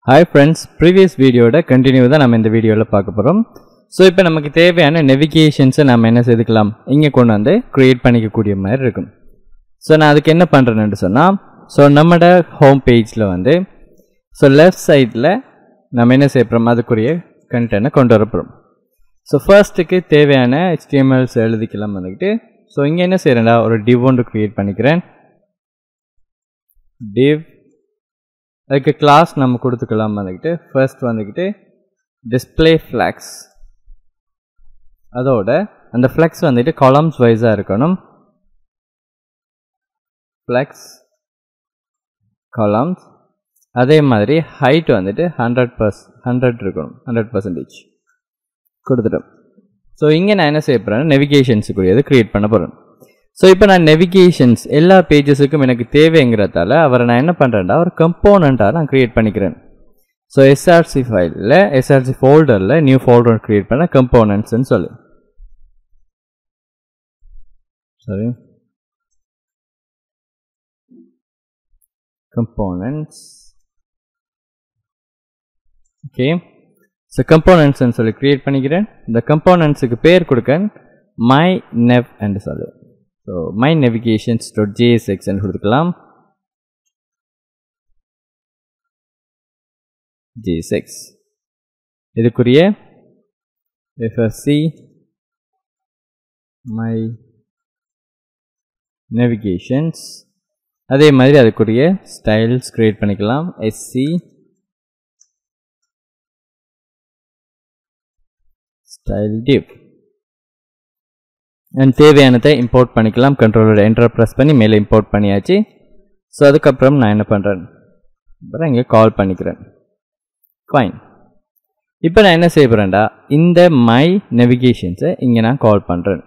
hi friends previous வீடியோட continue தான் நம்ம இந்த வீடியோவில் பார்க்க போகிறோம் ஸோ இப்போ நமக்கு தேவையான நெவிகேஷன்ஸை நம்ம என்ன செய்துக்கலாம் இங்கே கொண்டு வந்து க்ரியேட் பண்ணிக்கக்கூடிய மாதிரி இருக்கும் ஸோ நான் அதுக்கு என்ன பண்ணுறேன்னு சொன்னால் ஸோ நம்மளோட ஹோம் பேஜில் வந்து ஸோ லெஃப்ட் சைடில் நம்ம என்ன செய்யப்படுறோம் அதுக்குரிய கண்டென்ட்டை கொண்டு வரப்போகிறோம் ஸோ ஃபர்ஸ்ட்டுக்கு தேவையான HTMLs எழுதிக்கலாம் வந்துக்கிட்டு ஸோ இங்கே என்ன செய்கிறேன்டா ஒரு div ஒன்று க்ரியேட் பண்ணிக்கிறேன் div அதுக்கு கிளாஸ் நம்ம கொடுத்துக்கலாம் வந்துக்கிட்டு ஃபர்ஸ்ட் வந்துக்கிட்டு டிஸ்பிளே ஃப்ளாக்ஸ் அதோட அந்த ஃப்ளெக்ஸ் வந்துட்டு காலம்ஸ் வைஸாக இருக்கணும் ஃப்ளெக்ஸ் காலம்ஸ் அதே மாதிரி ஹைட் வந்துட்டு ஹண்ட்ரட் பர்ஸ் ஹண்ட்ரட் இருக்கணும் ஹண்ட்ரட் பர்சன்டேஜ் கொடுத்துட்டோம் ஸோ இங்கே நான் என்ன செய்ய போகிறேன் நெவிகேஷன்ஸுக்குரியது க்ரியேட் பண்ண போகிறேன் ஸோ இப்போ நான் நெவிகேஷன்ஸ் எல்லா பேஜஸுக்கும் எனக்கு தேவைங்கிறதால அவரை நான் என்ன பண்ணுறேன்டா ஒரு கம்போனண்ட்டாக நான் க்ரியேட் பண்ணிக்கிறேன் ஸோ எஸ்ஆர்சி ஃபைலில் எஸ்ஆர்சி ஃபோல்டரில் நியூ ஃபோல்டர் க்ரியேட் பண்ண கம்போனன்ட்ஸ்னு சொல்லு சரி கம்போனன்ட்ஸ் ஓகே ஸோ கம்போனன்ட்ஸ்னு சொல்லி க்ரியேட் பண்ணிக்கிறேன் இந்த கம்போனன்ட்ஸுக்கு பேர் கொடுக்க மை நெவ் என்று சொல்லு ஸோ மை நெவிகேஷன்ஸ் டாட் ஜேஎஸ்எக்ஸ்ன்னு கொடுத்துக்கலாம் ஜேஎஸ்எக்ஸ் இதுக்குரிய எஃப்எஸ்சி மை நெவிகேஷன்ஸ் அதே மாதிரி அதுக்குரிய ஸ்டைல்ஸ் க்ரியேட் பண்ணிக்கலாம் எஸ்சி ஸ்டைல் டிவ் அண்ட் தேவையானதை இம்போர்ட் பண்ணிக்கலாம் கண்ட்ரோலோட என்டர் ப்ரெஸ் பண்ணி மேலே இம்போர்ட் பண்ணியாச்சு ஸோ அதுக்கப்புறம் நான் என்ன பண்ணுறேன் அப்புறம் இங்கே கால் பண்ணிக்கிறேன் ஃபைன் இப்போ நான் என்ன செய்ய போகிறேன்டா இந்த மை நெவிகேஷன்ஸை இங்கே நான் கால் பண்ணுறேன்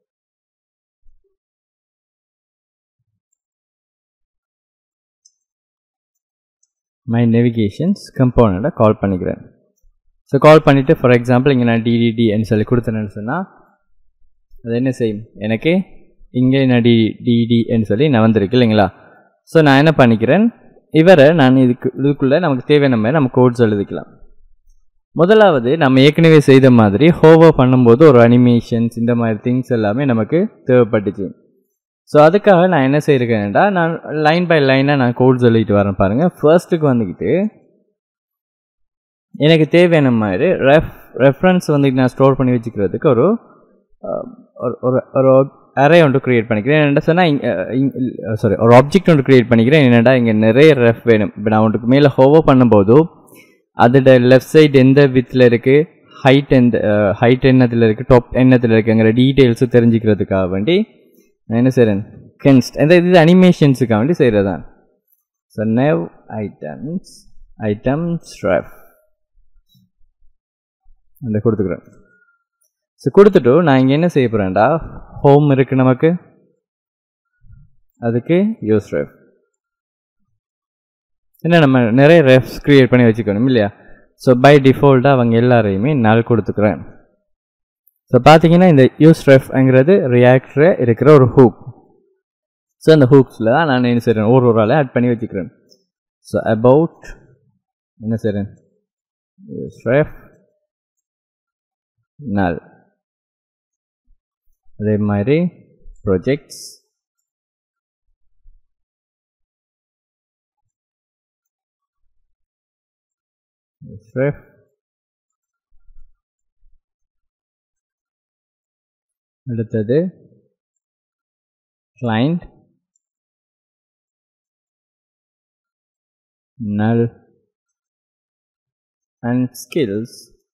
மை நெவிகேஷன்ஸ் கம்போனண்ட்டை கால் பண்ணிக்கிறேன் ஸோ கால் பண்ணிவிட்டு ஃபார் எக்ஸாம்பிள் இங்கே நான் டிடிடின்னு சொல்லி கொடுத்தேன்னு சொன்னால் அது என்ன செய்யும் எனக்கு இங்கே நான் டி டிடின்னு சொல்லி நான் வந்திருக்கு இல்லைங்களா ஸோ நான் என்ன பண்ணிக்கிறேன் இவரை நான் இதுக்கு இதுக்குள்ளே நமக்கு தேவையான மாதிரி நம்ம கோட்ஸ் எழுதிக்கலாம் முதலாவது நம்ம ஏற்கனவே செய்த மாதிரி ஹோவர் பண்ணும்போது ஒரு அனிமேஷன்ஸ் இந்த மாதிரி திங்ஸ் எல்லாமே நமக்கு தேவைப்பட்டுச்சு ஸோ அதுக்காக நான் என்ன செய்யிருக்கேன்டா நான் லைன் பை லைனாக நான் கோட்ஸ் எழுதிட்டு வரேன் பாருங்கள் ஃபர்ஸ்ட்டுக்கு வந்துக்கிட்டு எனக்கு தேவையான மாதிரி ரெஃப் ரெஃபரன்ஸ் வந்துட்டு நான் ஸ்டோர் பண்ணி வச்சுக்கிறதுக்கு ஒரு ஒரு ஒரு அரே ஒன்று க்ரியேட் பண்ணிக்கிறேன் என்ன சொன்னால் சாரி ஒரு ஆப்ஜெக்ட் ஒன்று க்ரியேட் பண்ணிக்கிறேன் என்னடா இங்கே நிறைய ரெஃப் வேணும் இப்போ நான் ஒன்றுக்கு மேலே ஹோவர் பண்ணும்போது அதோட லெஃப்ட் சைடு எந்த வித்தில் இருக்குது ஹைட் எந்த ஹைட் என்னத்தில் இருக்குது டாப் என்னத்தில் இருக்குங்கிற டீட்டெயில்ஸு தெரிஞ்சுக்கிறதுக்காக வேண்டி நான் என்ன செய்கிறேன் கென்ஸ்ட் எந்த இது அனிமேஷன்ஸுக்காக வேண்டி செய்கிறது தான் so nav items items ref அந்த கொடுத்துக்கிறேன் ஸோ கொடுத்துட்டு நான் இங்கே என்ன செய்ய போகிறேன்டா ஹோம் இருக்குது நமக்கு அதுக்கு யூஸ் ரெஃப் என்ன நம்ம நிறைய ரெஃப்ஸ் க்ரியேட் பண்ணி வச்சுக்கணும் இல்லையா ஸோ பை டிஃபால்ட்டாக அவங்க எல்லாரையுமே நாள் கொடுத்துக்கிறேன் ஸோ பார்த்தீங்கன்னா இந்த யூஸ் ரெஃப்ங்கிறது ரியாக்டரை இருக்கிற ஒரு ஹூக் ஸோ அந்த ஹூக்ஸில் தான் நான் என்ன செய்கிறேன் ஒரு ஒரு ஆளை ஆட் பண்ணி வச்சுக்கிறேன் ஸோ அபவுட் என்ன செய்கிறேன் யூஸ் ரெஃப் நல் அதே மாதிரி ப்ரொஜெக்ட்ஸ் ref அடுத்தது client null and skills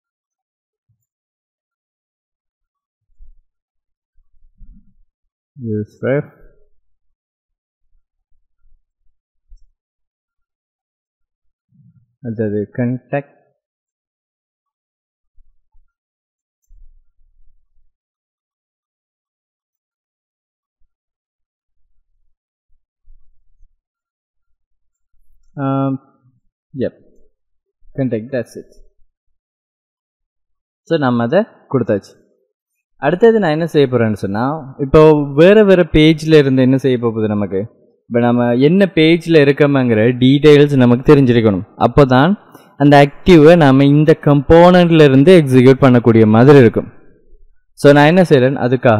use ref அடுத்தது contact um, yep contact that's it so நம்ம அதை கொடுத்தாச்சு அடுத்தது நான் என்ன செய்ய போகிறேன்னு சொன்னால் இப்போ வேறு வேறு பேஜில் இருந்து என்ன செய்ய போகுது நமக்கு இப்போ நம்ம என்ன பேஜில் இருக்கோமங்கிற டீட்டெயில்ஸ் நமக்கு தெரிஞ்சிருக்கணும் அப்போ தான் அந்த ஆக்டிவை நாம் இந்த கம்போனண்ட்ல இருந்து எக்ஸிக்யூட் பண்ணக்கூடிய மாதிரி இருக்கும் ஸோ நான் என்ன செய்கிறேன் அதுக்காக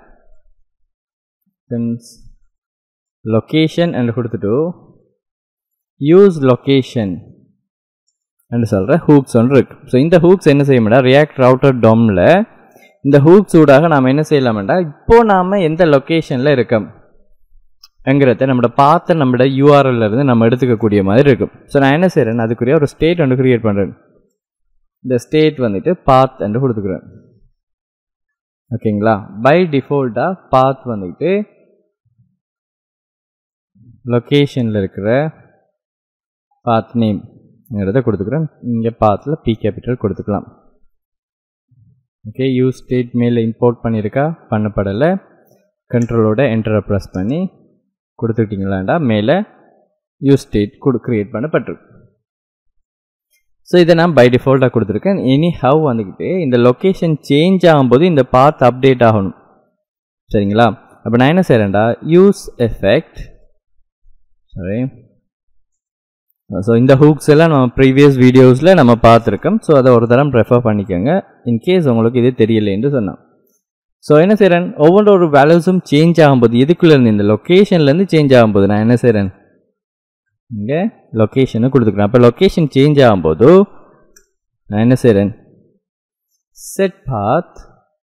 லொக்கேஷன் என்று கொடுத்துட்டு யூஸ் லொக்கேஷன் என்று சொல்கிற ஹூக்ஸ் ஒன்று இருக்கு ஸோ இந்த ஹூக்ஸ் என்ன செய்ய மாட்டா ரியாக்ட் ரவுட்டர் டொமில் இந்த ஹூக்ஸ் ஊடாக நாம் என்ன செய்யலாம்டா இப்போ நாம் எந்த லொக்கேஷனில் இருக்கோம் என்கிறத நம்மளோட பார்த்த நம்மளோட யூஆர்எல்ல இருந்து நம்ம எடுத்துக்கக்கூடிய மாதிரி இருக்கும் ஸோ நான் என்ன செய்கிறேன் அதுக்குரிய ஒரு ஸ்டேட் ஒன்று கிரியேட் பண்ணுறேன் இந்த ஸ்டேட் வந்துட்டு பாத் என்று கொடுத்துக்கிறேன் ஓகேங்களா பை டிஃபால்ட்டாக பாத் வந்துட்டு லொக்கேஷனில் இருக்கிற பாத் நேம்ங்கிறத கொடுத்துக்கிறேன் இங்கே பாத்தில் பி கேபிட்டல் கொடுத்துக்கலாம் ஓகே யூஸ் ஸ்டேட் மேலே இம்போர்ட் பண்ணியிருக்கா பண்ணப்படலை கண்ட்ரோலோட என்டரை ப்ரெஸ் பண்ணி கொடுத்துக்கிட்டிங்களாண்டா மேலே யூஸ் ஸ்டேட் கொடு க்ரியேட் பண்ணப்பட்டிருக்கு ஸோ இதை நான் பை டிஃபால்ட்டாக கொடுத்துருக்கேன் எனி ஹவ் வந்துக்கிட்டு இந்த லொக்கேஷன் சேஞ்ச் ஆகும்போது இந்த பாத் அப்டேட் ஆகணும் சரிங்களா அப்போ நான் என்ன செய்கிறேன்டா யூஸ் எஃபெக்ட் சரி ஸோ இந்த ஹூக்ஸ் எல்லாம் நம்ம ப்ரீவியஸ் வீடியோஸில் நம்ம பார்த்துருக்கோம் ஸோ அதை ஒரு தரம் ரெஃபர் பண்ணிக்கோங்க இன்கேஸ் உங்களுக்கு இது தெரியலைன்னு சொன்னோம் ஸோ என்ன செய்கிறேன் ஒவ்வொன்றொரு வேல்யூஸும் சேஞ்ச் ஆகும்போது எதுக்குள்ளேருந்து இந்த லொக்கேஷன்லேருந்து சேஞ்ச் ஆகும்போது நான் என்ன செய்கிறேன் இங்கே லொக்கேஷனை கொடுத்துக்கிறேன் அப்போ லொக்கேஷன் சேஞ்ச் ஆகும்போது நான் என்ன செய்கிறேன் செட் பாத்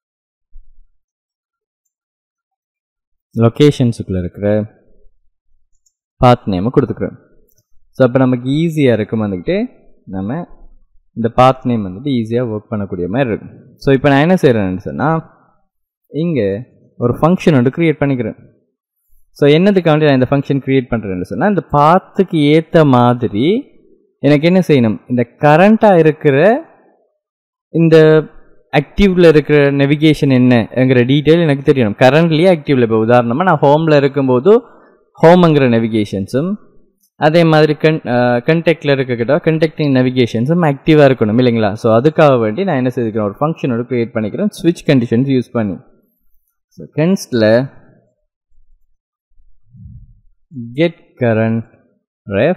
லொக்கேஷன்ஸுக்குள்ளே இருக்கிற பாத் நேமை கொடுத்துக்கிறேன் ஸோ அப்போ நமக்கு ஈஸியாக இருக்கும் வந்துக்கிட்டு நம்ம இந்த பாத் நேம் வந்துட்டு ஈஸியாக ஒர்க் பண்ணக்கூடிய மாதிரி இருக்கும் ஸோ இப்போ நான் என்ன செய்கிறேன்னு சொன்னால் இங்கே ஒரு ஃபங்க்ஷன் ஒன்று க்ரியேட் பண்ணிக்கிறேன் ஸோ என்னதுக்காண்டி நான் இந்த ஃபங்க்ஷன் க்ரியேட் பண்ணுறேன்னு சொன்னால் இந்த பாத்துக்கு ஏற்ற மாதிரி எனக்கு என்ன செய்யணும் இந்த கரண்ட்டாக இருக்கிற இந்த ஆக்டிவில் இருக்கிற நெவிகேஷன் என்னங்கிற டீட்டெயில் எனக்கு தெரியணும் கரண்ட்லேயே ஆக்டிவில் இப்போ உதாரணமாக நான் ஹோமில் இருக்கும்போது ஹோம்ங்கிற நெவிகேஷன்ஸும் அதே மாதிரி கன் கண்டெக்டில் இருக்கக்கிட்ட கண்டெக்டிங் நெவிகேஷன்ஸும் ஆக்டிவாக இருக்கணும் இல்லைங்களா ஸோ அதுக்காக வேண்டி நான் என்ன செய்திருக்கிறேன் ஒரு ஃபங்க்ஷனோட க்ரியேட் பண்ணிக்கிறேன் ஸ்விட்ச் கண்டிஷன்ஸ் யூஸ் பண்ணி ஸோ கென்ஸ்டில் get current ref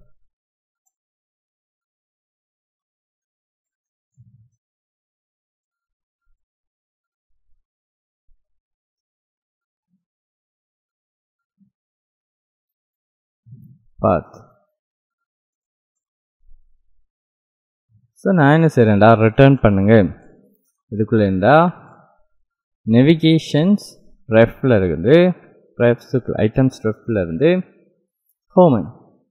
path so நான் என்ன செய்கிறேன்டா ரிட்டர்ன் பண்ணுங்க இதுக்குள்ளே இருந்தா நெவிகேஷன்ஸ் ரெஃபில் இருக்குது ரெஃப்ஸுக்கு ஐட்டம்ஸ் ரெஃபில் இருந்து ஹோமன்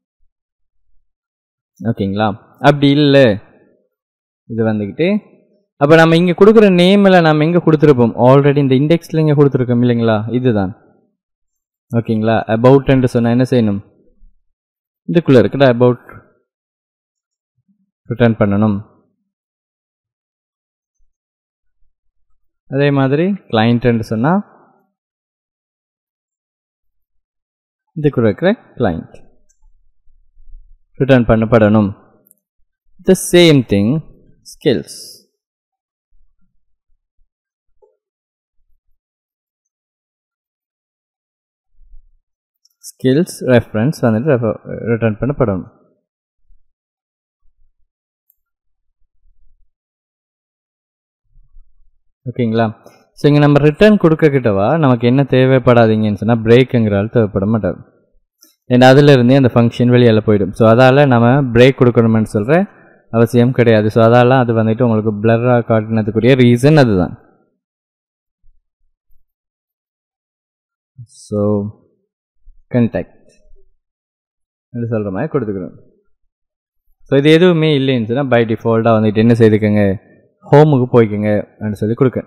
ஓகேங்களா அப்படி இல்லை இது வந்துக்கிட்டு அப்போ நம்ம இங்கே கொடுக்குற நேமில் நம்ம எங்கே கொடுத்துருப்போம் ஆல்ரெடி இந்த இண்டெக்ஸில் இங்கே கொடுத்துருக்கோம் இல்லைங்களா இதுதான் ஓகேங்களா அபவுட்ன்ட்டு சொன்னால் என்ன செய்யணும் இதுக்குள்ளே இருக்கிற அபவுட் ரிட்டர்ன் பண்ணணும் அதே மாதிரி கிளைண்ட்னு சொன்னால் இதுக்குள்ள இருக்கிற கிளைண்ட் ரிட்டர்ன் பண்ணப்படணும் the same thing skills skills reference வந்துட்டு ரிட்டர்ன் பண்ணப்படணும் ஓகேங்களா ஸோ இங்கே நம்ம ரிட்டர்ன் கொடுக்கக்கிட்டவா நமக்கு என்ன தேவைப்படாதீங்கன்னு சொன்னால் பிரேக்குங்கிறால் தேவைப்பட மாட்டார் ஏன்னா அதிலிருந்தே அந்த ஃபங்க்ஷன் வெளியில் போயிடும் ஸோ அதால் நம்ம பிரேக் கொடுக்கணுமென்னு சொல்கிற அவசியம் கிடையாது ஸோ அதால் அது வந்துட்டு உங்களுக்கு பிளராக காட்டினதுக்குரிய ரீசன் அதுதான் ஸோ கண்டாக்ட் அப்படி சொல்கிற மாதிரி கொடுத்துக்கணும் ஸோ இது எதுவுமே இல்லைன்னு சொன்னால் பை டிஃபால்ட்டாக வந்துட்டு என்ன செய்துக்கங்க ஹோமுக்கு போய்க்குங்க அப்படின்னு சொல்லி கொடுக்க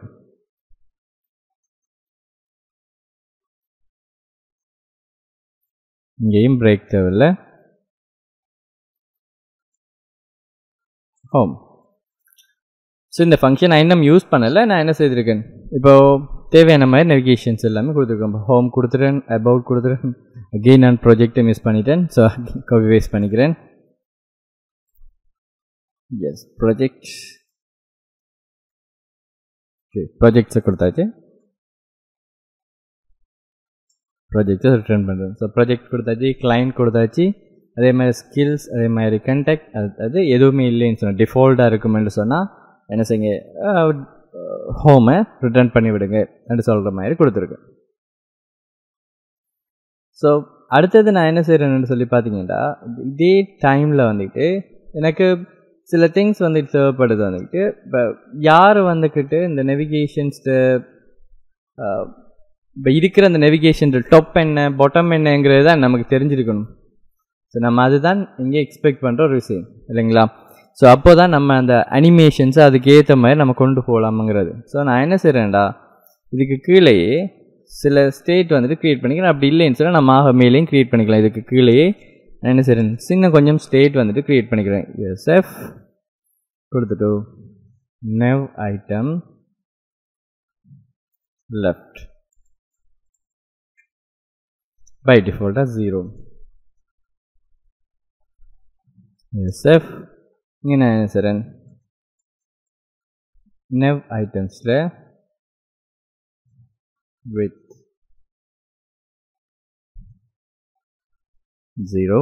இங்கேயும் பிரேக் தேவையில்ல ஹோம் ஸோ இந்த ஃபங்க்ஷன் நான் இன்னும் யூஸ் பண்ணலை நான் என்ன செய்திருக்கேன் இப்போது தேவையான மாதிரி நெவிகேஷன்ஸ் எல்லாமே கொடுத்துருக்கேன் ஹோம் கொடுத்துட்டேன் அபவுட் கொடுத்துட்டேன் அகெயின் நான் ப்ராஜெக்டை மிஸ் பண்ணிட்டேன் ஸோ கவி வேஸ்ட் பண்ணிக்கிறேன் எஸ் ப்ராஜெக்ட் ஓகே ப்ராஜெக்ட்ஸை கொடுத்தாச்சு ப்ராஜெக்டை ரிட்டர்ன் பண்ணுறேன் ஸோ ப்ராஜெக்ட் கொடுத்தாச்சு கிளைண்ட் கொடுத்தாச்சு அதே மாதிரி ஸ்கில்ஸ் அதே மாதிரி கண்டெக்ட் அது அது எதுவுமே இல்லைன்னு சொன்னால் டிஃபால்ட்டாக இருக்குமென்று சொன்னால் என்ன செய்யுங்க ஹோமை ரிட்டர்ன் பண்ணி விடுங்க என்று சொல்கிற மாதிரி கொடுத்துருக்கு ஸோ அடுத்தது நான் என்ன செய்கிறேன்னு சொல்லி பார்த்தீங்கன்னா இதே டைமில் வந்துக்கிட்டு எனக்கு சில திங்ஸ் வந்துட்டு தேவைப்படுது வந்துக்கிட்டு இப்போ யார் வந்துக்கிட்டு இந்த நெவிகேஷன்ஸ்ட்டு இப்போ இருக்கிற அந்த நெவிகேஷன் டாப் என்ன பாட்டம் என்னங்கிறது தான் நமக்கு தெரிஞ்சிருக்கணும் ஸோ நம்ம அதுதான் இங்கே எக்ஸ்பெக்ட் பண்ணுற ஒரு விஷயம் இல்லைங்களா ஸோ அப்போ தான் நம்ம அந்த அனிமேஷன்ஸை அதுக்கு ஏற்ற மாதிரி நம்ம கொண்டு போகலாமுங்கிறது ஸோ நான் என்ன செய்கிறேன்டா இதுக்கு கீழேயே சில ஸ்டேட் வந்துட்டு க்ரியேட் பண்ணிக்கிறேன் அப்படி இல்லைன்னு சொன்னால் நம்ம ஆக மேலேயும் க்ரியேட் பண்ணிக்கலாம் இதுக்கு கீழேயே நான் என்ன செய்கிறேன் சின்ன கொஞ்சம் ஸ்டேட் வந்துட்டு க்ரியேட் பண்ணிக்கிறேன் எஸ்எஃப் கொடுத்துட்டு nav item left by default as 0 sf இங்கே நான் என்ன செய்கிறேன் nev ஐட்டம்ஸில் with 0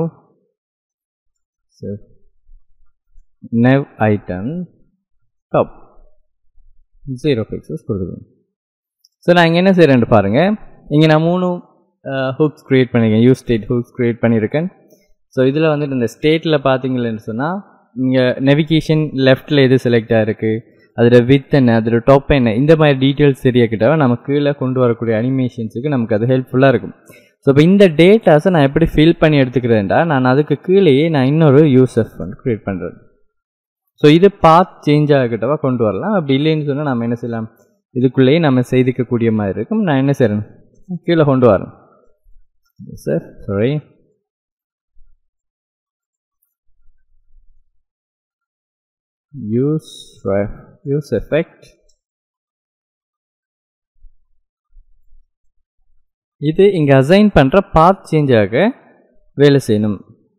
so nev item top 0 pixels கொடுத்துக்கணும் ஸோ நான் இங்கே என்ன செய்கிறேன்ட்டு பாருங்கள் இங்கே நான் மூணு ஹூக்ஸ் க்ரியேட் பண்ணியிருக்கேன் யூ ஸ்டேட் ஹூக்ஸ் க்ரியேட் பண்ணியிருக்கேன் ஸோ இதில் வந்துட்டு இந்த ஸ்டேட்டில் பார்த்தீங்கன்னு சொன்னால் இங்கே நெவிகேஷன் லெஃப்ட்டில் எது செலக்ட் ஆகிருக்கு அதோட வித் என்ன அதோட டாப் என்ன இந்த மாதிரி டீட்டெயில்ஸ் தெரியக்கிட்ட நம்ம கீழே கொண்டு வரக்கூடிய அனிமேஷன்ஸுக்கு நமக்கு அது ஹெல்ப்ஃபுல்லாக இருக்கும் ஸோ இப்போ இந்த டேட்டாஸை நான் எப்படி ஃபில் பண்ணி எடுத்துக்கிறேன்டா நான் அதுக்கு கீழேயே நான் இன்னொரு யூசஃப் வந்து க்ரியேட் பண்ணுறேன் ஸோ இது பாத் சேஞ்ச் ஆகிட்டவா கொண்டு வரலாம் அப்படி இல்லைன்னு சொன்னால் நம்ம என்ன செய்யலாம் இதுக்குள்ளேயே நம்ம செய்திக்கக்கூடிய மாதிரி இருக்கும் நான் என்ன செய்கிறேன் கீழே கொண்டு வரேன் sir sorry use use effect இது இங்கே அசைன் பண்ணுற பாத் சேஞ்ச் ஆக வேலை செய்யணும்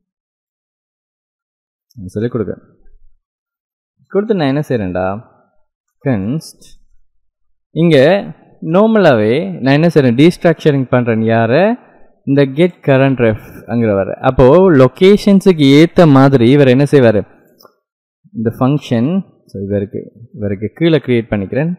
சொல்லி கொடுக்க கொடுத்து நான் என்ன செய்கிறேன்டா கன்ஸ்ட் இங்கே நார்மலாகவே நான் என்ன செய்கிறேன் டீஸ்ட்ராக்சரிங் பண்ணுறேன் யாரை இந்த கெட் கரண்ட் ரெஃப் அங்கிற வர அப்போது லொக்கேஷன்ஸுக்கு ஏற்ற மாதிரி இவர் என்ன செய்வார் இந்த ஃபங்க்ஷன் ஸோ இவருக்கு இவருக்கு கீழே க்ரியேட் பண்ணிக்கிறேன்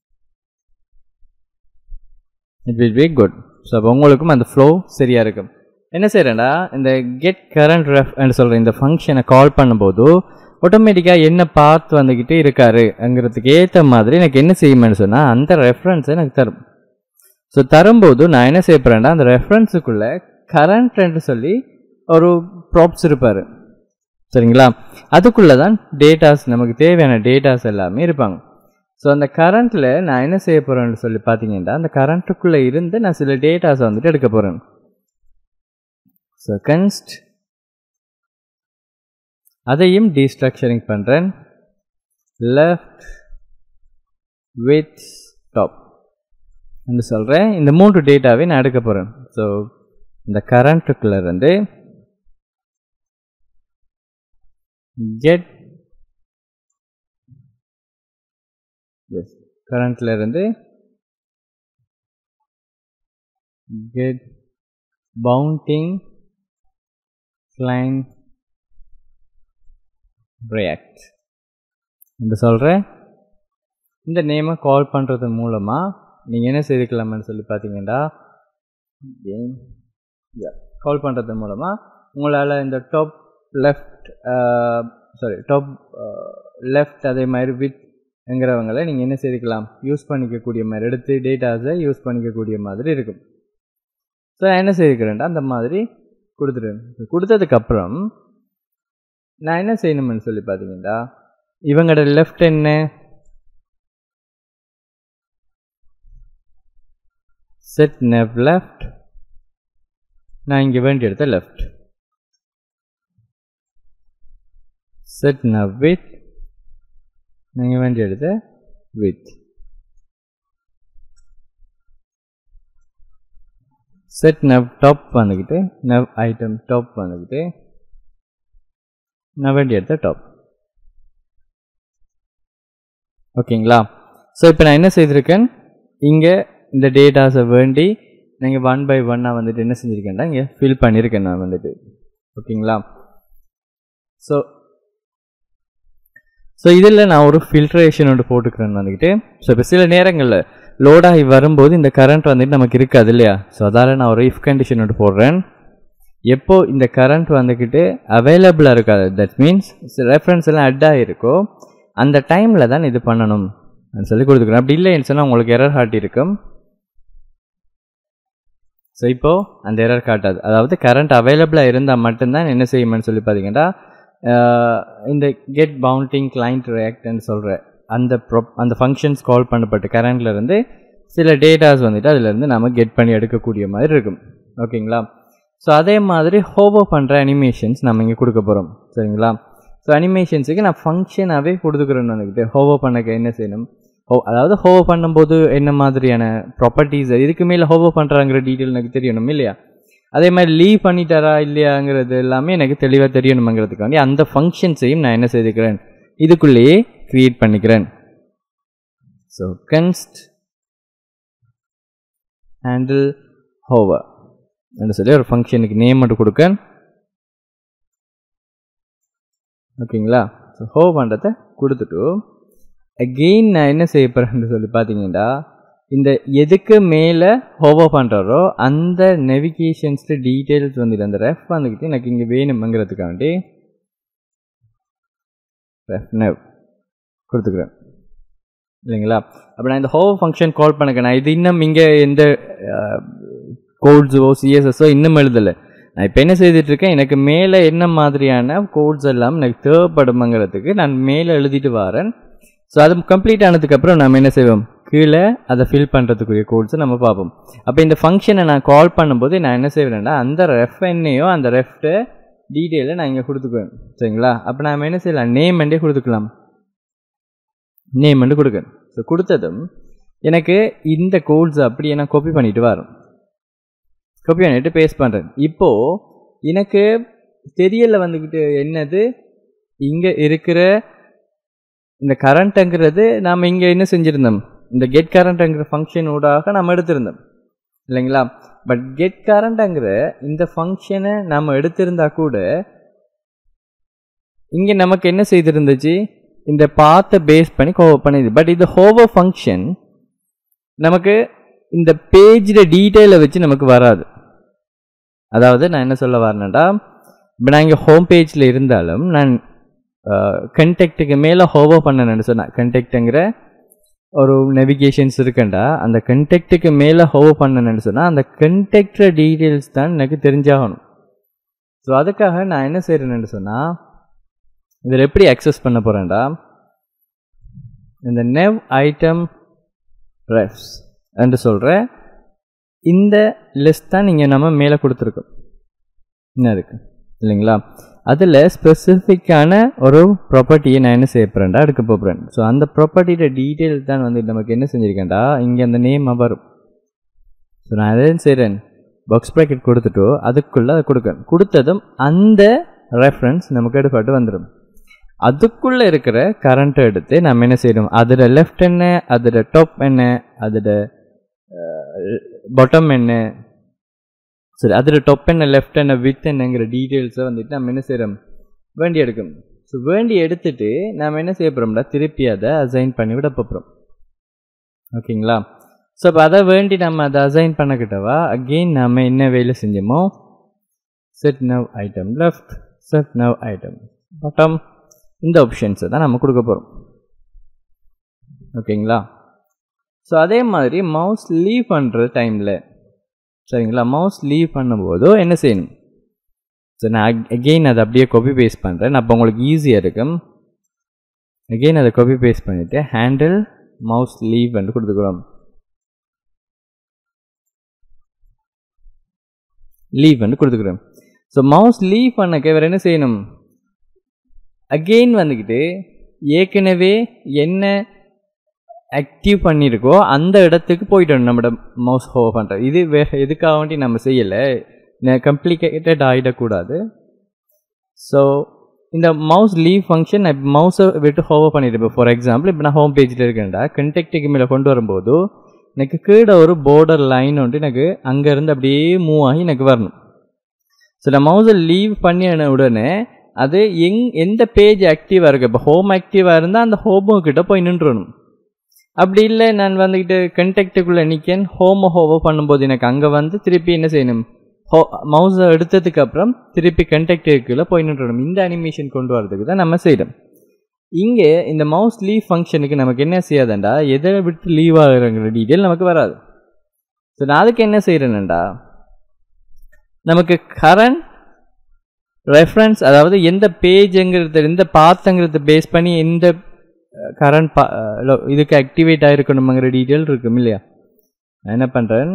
it will be good so அப்போ உங்களுக்கும் அந்த ஃப்ளோ சரியாக இருக்கும் என்ன செய்கிறேன்டா இந்த கெட் கரண்ட் ரெஃப் சொல்கிற இந்த ஃபங்க்ஷனை கால் பண்ணும்போது ஆட்டோமேட்டிக்காக என்ன பார்த்து வந்துக்கிட்டே இருக்காரு அங்கிறதுக்கு ஏற்ற மாதிரி எனக்கு என்ன செய்யுமென்னு சொன்னால் அந்த ரெஃபரன்ஸை எனக்கு தரும் ஸோ தரும்போது நான் என்ன செய்ய போகிறேன்னா அந்த ரெஃபரன்ஸுக்குள்ளே கரண்ட்னு சொல்லி ஒரு ப்ராப்ஸ் இருப்பார் சரிங்களா அதுக்குள்ளே தான் டேட்டாஸ் நமக்கு தேவையான டேட்டாஸ் எல்லாமே இருப்பாங்க ஸோ அந்த கரண்ட்டில் நான் என்ன செய்ய போகிறேன்னு சொல்லி பார்த்தீங்கன்னா அந்த கரண்ட்டுக்குள்ளே இருந்து நான் சில டேட்டாஸை வந்துட்டு எடுக்க போகிறேன் ஸோ கன்ஸ்ட் அதையும் டீஸ்ட்ரக்சரிங் பண்ணுறேன் லெஃப்ட் வித் டாப் என்று சொல்கிறேன் இந்த மூன்று டேட்டாவை நான் எடுக்க போகிறேன் ஸோ இந்த கரண்ட்டுக்குள்ளே இருந்து கெட் எஸ் கரண்ட்ல இருந்து கெட் பவுண்டிங் கிளைண்ட் ரியாக்ட் என்று சொல்கிறேன் இந்த நேமை கால் பண்ணுறது மூலமாக நீங்கள் என்ன செய்துக்கலாம்னு சொல்லி பார்த்தீங்கன்னா கால் பண்ணுறது மூலமாக உங்களால் இந்த top left sorry top left அதே மாதிரி வித் என்கிறவங்களை நீங்கள் என்ன செய்துக்கலாம் யூஸ் பண்ணிக்கக்கூடிய மாதிரி எடுத்து டேட்டாஸை யூஸ் பண்ணிக்கக்கூடிய மாதிரி இருக்கும் ஸோ நான் என்ன செய்திருக்கிறேன்டா அந்த மாதிரி கொடுத்துருவேன் கொடுத்ததுக்கப்புறம் நான் என்ன செய்யணும்னு சொல்லி பார்த்தீங்கன்னா இவங்களோட லெஃப்ட் என்ன செட் நெவ் லெஃப்ட் நான் இங்கே வேண்டிய இடத்த லெஃப்ட் செட் நவ் வித் நீங்கள் வேண்டிய இடத்த வித் செட் நவ் டாப் வந்துக்கிட்டு நவ் ஐட்டம் டாப் வந்துக்கிட்டு நான் வேண்டிய இடத்த டாப் ஓகேங்களா ஸோ இப்போ நான் என்ன செய்திருக்கேன் இங்கே இந்த டேட்டாஸை வேண்டி நீங்கள் ஒன் பை ஒன்னாக வந்துட்டு என்ன செஞ்சுருக்கேன்டா இங்கே ஃபில் பண்ணியிருக்கேன் நான் வந்துட்டு ஓகேங்களா ஸோ ஸோ இதில் நான் ஒரு ஃபில்ட்ரேஷன் ஒன்று போட்டுக்கிறேன் வந்துக்கிட்டு ஸோ இப்போ சில நேரங்களில் லோடாகி வரும்போது இந்த கரண்ட் வந்துட்டு நமக்கு இருக்காது இல்லையா ஸோ அதால் நான் ஒரு இஃப் கண்டிஷன் ஒன்று போடுறேன் எப்போ இந்த கரண்ட் வந்துக்கிட்டு அவைலபிளாக இருக்காது தட் மீன்ஸ் ரெஃபரன்ஸ் எல்லாம் அட் ஆகிருக்கோ அந்த டைமில் தான் இது பண்ணணும் சொல்லி கொடுத்துக்கிறேன் அப்படி இல்லைன்னு சொன்னால் உங்களுக்கு எரர் ஹார்ட் இருக்கும் ஸோ இப்போது அந்த எரர் காட்டாது அதாவது கரண்ட் அவைலபிளாக இருந்தால் மட்டும்தான் என்ன செய்யும்னு சொல்லி பார்த்தீங்கன்னா இந்த கெட் பவுண்டிங் கிளைண்ட் ரியாக்ட்னு சொல்கிற அந்த ப்ரொ அந்த ஃபங்க்ஷன்ஸ் கால் பண்ணப்பட்ட கரண்ட்லேருந்து சில டேட்டாஸ் வந்துட்டு அதிலேருந்து நம்ம கெட் பண்ணி எடுக்கக்கூடிய மாதிரி இருக்கும் ஓகேங்களா ஸோ அதே மாதிரி ஹோவோ பண்ணுற அனிமேஷன்ஸ் நம்ம இங்கே கொடுக்க போகிறோம் சரிங்களா ஸோ அனிமேஷன்ஸுக்கு நான் ஃபங்க்ஷனாகவே கொடுத்துக்கிறேன்னு வந்துக்கிட்டு ஹோவோ பண்ணக்க என்ன செய்யணும் ஹோ அதாவது ஹோவோ பண்ணும்போது என்ன மாதிரியான ப்ராப்பர்ட்டிஸ் இதுக்கு மேலே ஹோவோ பண்ணுறாங்கிற டீட்டெயில் எனக்கு தெரியணும் இல்லையா அதே மாதிரி லீவ் பண்ணிட்டாரா இல்லையாங்கிறது எல்லாமே எனக்கு தெளிவாக தெரியணுங்கிறதுக்காண்டி அந்த ஃபங்க்ஷன்ஸையும் நான் என்ன செய்துக்கிறேன் இதுக்குள்ளேயே க்ரியேட் பண்ணிக்கிறேன் ஸோ கன்ஸ்ட் ஹேண்டில் ஹோவர் என்று சொல்லி ஒரு ஃபங்க்ஷனுக்கு நேம் மட்டும் கொடுக்க ஓகேங்களா ஸோ ஹோவ் பண்ணுறத கொடுத்துட்டு அகெயின் நான் என்ன செய்ய போகிறேன்னு சொல்லி பார்த்தீங்கன்னா இந்த எதுக்கு மேலே ஹோவோ பண்ணுறாரோ அந்த நெவிகேஷன்ஸில் டீட்டெயில்ஸ் வந்துட்டு அந்த ரெஃப் வந்துக்கிட்டு எனக்கு இங்கே வேணுமங்கிறதுக்காண்டி ரெஃப் நெவ் கொடுத்துக்கிறேன் இல்லைங்களா அப்போ நான் இந்த ஹோவோ ஃபங்க்ஷன் கால் பண்ணுங்க நான் இது இன்னும் இங்கே எந்த கோட்ஸோ சிஎஸ்எஸ்ஸோ இன்னும் எழுதலை நான் இப்போ என்ன செய்துட்ருக்கேன் எனக்கு மேலே என்ன மாதிரியான கோட்ஸ் எல்லாம் எனக்கு தேவைப்படுமங்கிறதுக்கு நான் மேலே எழுதிட்டு வரேன் ஸோ அது கம்ப்ளீட் ஆனதுக்கப்புறம் நம்ம என்ன செய்வோம் கீழே அதை ஃபில் பண்ணுறதுக்குரிய கோட்ஸை நம்ம பார்ப்போம் அப்போ இந்த ஃபங்க்ஷனை நான் கால் பண்ணும்போது நான் என்ன செய்வேன்னா அந்த ரெஃப் என்னையோ அந்த ரெஃப்ட்டு டீட்டெயிலை நான் இங்கே கொடுத்துக்குவேன் சரிங்களா அப்போ நாம் என்ன செய்யலாம் நேம் அண்டே கொடுத்துக்கலாம் நேம் வந்து கொடுக்கணும் ஸோ கொடுத்ததும் எனக்கு இந்த கோட்ஸ் அப்படியே நான் காப்பி பண்ணிட்டு வரும் காப்பி பண்ணிட்டு பேஸ்ட் பண்ணுறேன் இப்போது எனக்கு தெரியல வந்துக்கிட்டு என்னது இங்கே இருக்கிற இந்த கரண்ட்டுங்கிறது நாம் இங்கே என்ன செஞ்சுருந்தோம் இந்த கெட் கரண்ட்டுங்கிற ஃபங்க்ஷனோடாக நம்ம எடுத்திருந்தோம் இல்லைங்களா பட் கெட் கரண்ட்டுங்கிற இந்த ஃபங்க்ஷனை நம்ம எடுத்திருந்தா கூட இங்கே நமக்கு என்ன செய்திருந்துச்சு இந்த பாத்தை பேஸ் பண்ணி கோவர் பண்ணிது பட் இது ஹோவர் ஃபங்க்ஷன் நமக்கு இந்த பேஜில் டீட்டெயிலை வச்சு நமக்கு வராது அதாவது நான் என்ன சொல்ல வரேன்டா இப்போ நான் இங்கே ஹோம் பேஜில் இருந்தாலும் நான் கண்டெக்ட்டுக்கு மேலே ஹோவர் பண்ணணும்னு சொன்னேன் கண்டெக்ட்டுங்கிற ஒரு நெவிகேஷன்ஸ் இருக்குண்டா அந்த கண்டெக்ட்டுக்கு மேலே ஹோவர் பண்ணணும்னு சொன்னால் அந்த கண்டெக்டர் டீட்டெயில்ஸ் தான் எனக்கு தெரிஞ்சாகணும் ஸோ அதுக்காக நான் என்ன செய்கிறேன்னு சொன்னால் இதில் எப்படி அக்சஸ் பண்ண போகிறேன்டா இந்த நெவ் ஐட்டம் ரெஃப்ஸ் என்று சொல்கிற இந்த லிஸ்ட் தான் நீங்கள் நம்ம மேலே கொடுத்துருக்கோம் என்ன இருக்குது இல்லைங்களா அதில் ஸ்பெசிஃபிக்கான ஒரு ப்ராப்பர்ட்டியை நான் என்ன செய்ய போகிறேன்டா எடுக்க போகிறேன் ஸோ அந்த ப்ராப்பர்ட்டியோட டீட்டெயில் தான் வந்து நமக்கு என்ன செஞ்சுருக்கேன்டா இங்கே அந்த நேம் வரும் ஸோ நான் அதை செய்கிறேன் பாக்ஸ் ப்ராக்கெட் கொடுத்துட்டு அதுக்குள்ளே அதை கொடுக்கேன் கொடுத்ததும் அந்த ரெஃபரன்ஸ் நமக்கு எடுப்பட்டு வந்துடும் அதுக்குள்ளே இருக்கிற கரண்ட்டை எடுத்து நம்ம என்ன செய்யணும் அதோட லெஃப்ட் என்ன அதோட டாப் என்ன அதோட பாட்டம் என்ன சரி அதில் டொப் என்ன லெஃப்ட் என்ன வித் என்னங்கிற டீட்டெயில்ஸை வந்துட்டு நம்ம என்ன செய்கிறோம் வேண்டி எடுக்கணும் ஸோ வேண்டி எடுத்துட்டு நம்ம என்ன செய்ய போகிறோம்னா திருப்பி அதை அசைன் பண்ணி விட போகிறோம் ஓகேங்களா ஸோ இப்போ அதை வேண்டி நம்ம அதை அசைன் பண்ணக்கிட்டவா அகெயின் நம்ம என்ன வேலை செஞ்சோமோ set nav item left set nav item bottom இந்த ஆப்ஷன்ஸை தான் நம்ம கொடுக்க போகிறோம் ஓகேங்களா ஸோ அதே மாதிரி மவுஸ் லீவ் பண்ணுற டைமில் சரிங்களா மவுஸ் லீவ் பண்ணும்போதோ என்ன செய்யணும் ஸோ நான் அகெயின் அதை அப்படியே காப்பி பேஸ்ட் பண்ணுறேன் அப்போ உங்களுக்கு ஈஸியாக இருக்கும் அகெயின் அதை காப்பி பேஸ்ட் பண்ணிவிட்டு ஹேண்டில் மவுஸ் லீவ் வந்து கொடுத்துக்கிறோம் லீவ் வந்து கொடுத்துக்கிறோம் ஸோ மவுஸ் லீவ் பண்ணக்க வேறு என்ன செய்யணும் அகெயின் வந்துக்கிட்டு ஏற்கனவே என்ன ஆக்டிவ் பண்ணியிருக்கோ அந்த இடத்துக்கு போயிட்டோம் நம்மளோட மவுஸ் ஹோ பண்ணுறது இது வேறு எதுக்காக வேண்டி நம்ம செய்யலை கம்ப்ளிகேட்டட் ஆகிடக்கூடாது ஸோ இந்த மவுஸ் லீவ் ஃபங்க்ஷன் நான் மவுஸை விட்டு ஹோவர் பண்ணியிருப்பேன் ஃபார் எக்ஸாம்பிள் இப்போ நான் ஹோம் பேஜில் இருக்கேன்டா கண்டெக்ட்டுக்கு மேலே கொண்டு வரும்போது எனக்கு கீழே ஒரு பார்டர் லைன் வந்துட்டு எனக்கு அங்கேருந்து அப்படியே மூவ் ஆகி எனக்கு வரணும் ஸோ நான் மவுஸை லீவ் பண்ணின உடனே அது எங் எந்த பேஜ் ஆக்டிவாக இருக்குது இப்போ ஹோம் ஆக்டிவாக இருந்தால் அந்த ஹோமோ கிட்ட போய் நின்றுணும் அப்படி இல்லை நான் வந்துக்கிட்டு கண்டெக்ட்டுக்குள்ளே நிற்கேன் ஹோமோ ஹோவோ பண்ணும்போது எனக்கு அங்கே வந்து திருப்பி என்ன செய்யணும் ஹோ மவுஸை எடுத்ததுக்கு அப்புறம் திருப்பி கண்டெக்ட்டுக்குள்ளே போய் நின்றுடும் இந்த அனிமேஷன் கொண்டு வரதுக்கு தான் நம்ம செய்கிறோம் இங்கே இந்த மவுஸ் லீவ் ஃபங்க்ஷனுக்கு நமக்கு என்ன செய்யாதண்டா எதை விட்டு லீவ் ஆகுறங்கிற டீட்டெயில் நமக்கு வராது ஸோ நான் அதுக்கு என்ன செய்கிறேன்டா நமக்கு கரண்ட் ரெஃபரன்ஸ் அதாவது எந்த பேஜுங்கிறது எந்த பாத்துங்கிறத பேஸ் பண்ணி எந்த கரண்ட் பா இதுக்கு ஆக்டிவேட் ஆகிருக்கணுங்கிற டீட்டெயில் இருக்கும் இல்லையா நான் என்ன பண்ணுறேன்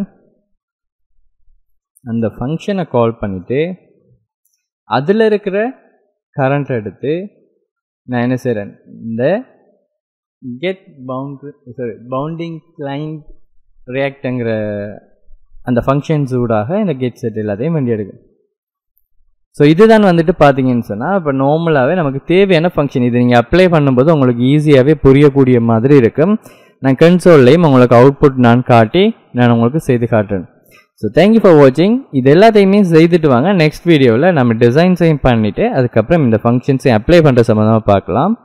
அந்த ஃபங்க்ஷனை கால் பண்ணிவிட்டு அதில் இருக்கிற கரண்ட் எடுத்து நான் என்ன செய்கிறேன் இந்த get bound sorry bounding client ரியாக்டுங்கிற அந்த ஃபங்க்ஷன்ஸ் ஊடாக இந்த கெட் செட் எல்லாத்தையும் வண்டி எடுக்கும் ஸோ இதுதான் வந்துட்டு பார்த்தீங்கன்னு சொன்னால் இப்போ நார்மலாகவே நமக்கு தேவையான ஃபங்க்ஷன் இது நீங்கள் அப்ளை பண்ணும்போது உங்களுக்கு ஈஸியாகவே புரியக்கூடிய மாதிரி இருக்கும் நான் கன்சோல்லையும் உங்களுக்கு அவுட்புட் நான் காட்டி நான் உங்களுக்கு செய்து காட்டுறேன் ஸோ தேங்க்யூ ஃபார் வாட்சிங் இது எல்லாத்தையுமே செய்துட்டு வாங்க நெக்ஸ்ட் வீடியோவில் நம்ம டிசைன்ஸையும் பண்ணிவிட்டு அதுக்கப்புறம் இந்த ஃபங்க்ஷன்ஸையும் அப்ளை பண்ணுற சம்மந்தமாக பார்க்கலாம்